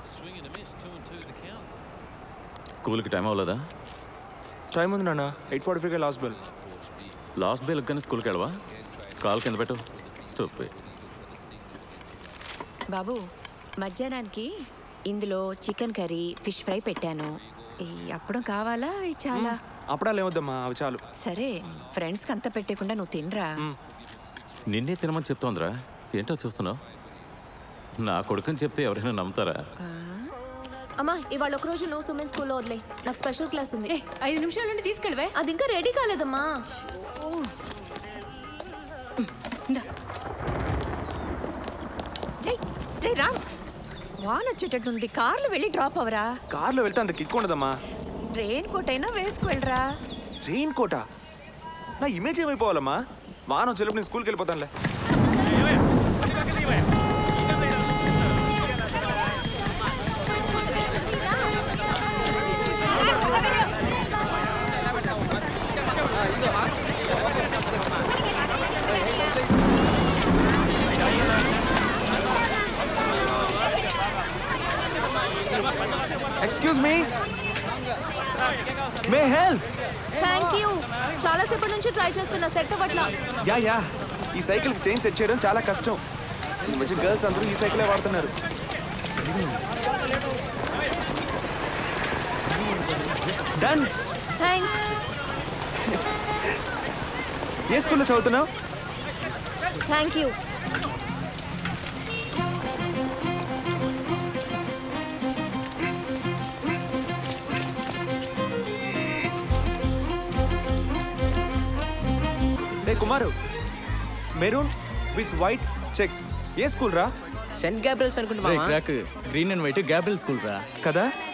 స్కూల్కి టైం అవ్వలేదా టైం ఉంది నాన్న eight forty five last bell last bell కానీ స్కూల్కి వెళ్ళవా కాల్ కింద పెట్టు స్టోప్ బాబు మధ్యాహ్నానికి ఇందులో చికెన్ కర్రీ ఫిష్ ఫ్రై పెట్టాను ఈ అప్పడం కావాలా ఇది చాలా అప్పుడాలు ఏమొద్దమ్మా అవి చాలు సరే ఫ్రెండ్స్కి అంతా పెట్టకుండా నువ్వు తినరా నిన్నే తినమని చెప్తోందిరా ఏంటో చూస్తున్నావు నా కొడుకుని చెప్తే ఎవరైనా నమ్ముతారా అమ్మా ఇవాళ ఒక రోజు నువ్వు సుమెన్ స్కూల్లో వదిలే నాకు స్పెషల్ క్లాస్ ఉంది ఏ ఐదు నిమిషాల నుండి తీసుకెళ్ళవే అది ఇంకా రెడీ కాలేదమ్మా ఇందా. రేయ్, రేయ్ రామ్ వాన్ వచ్చేటట్టుంది కార్లో వెళ్ళి డ్రాప్ అవరా కార్లో వెళ్తే అంత కిక్ ఉండదమ్మా రెయిన్ కోట్ అయినా వేసుకు వెళ్ళరా రెయిన్ కోటా నా ఇమేజ్ ఏమైపోవాలమ్మా వాన వచ్చేటప్పుడు నేను స్కూల్కి వెళ్ళిపోతానులే excuse me may help thank you చాలా సేపటి నుంచి ట్రై చేస్తున్నా సెట్ అవ్వట్లా యా యా ఈ సైకిల్ చైన్ సెట్ చేయడం చాలా కష్టం ఈ మధ్య గర్ల్స్ అందరూ ఈ సైకిలే వాడుతున్నారు డన్ థ్యాంక్స్ ఏ స్కూల్లో చదువుతున్నావు థ్యాంక్ యూ ఏ కుమారు మెరూన్ విత్ వైట్ చెక్స్ ఏ స్కూల్ రా సెంట్ గ్యాబ్రియల్స్ అనుకుంటున్నా క్రాక్ green and white Gabriel school రా కదా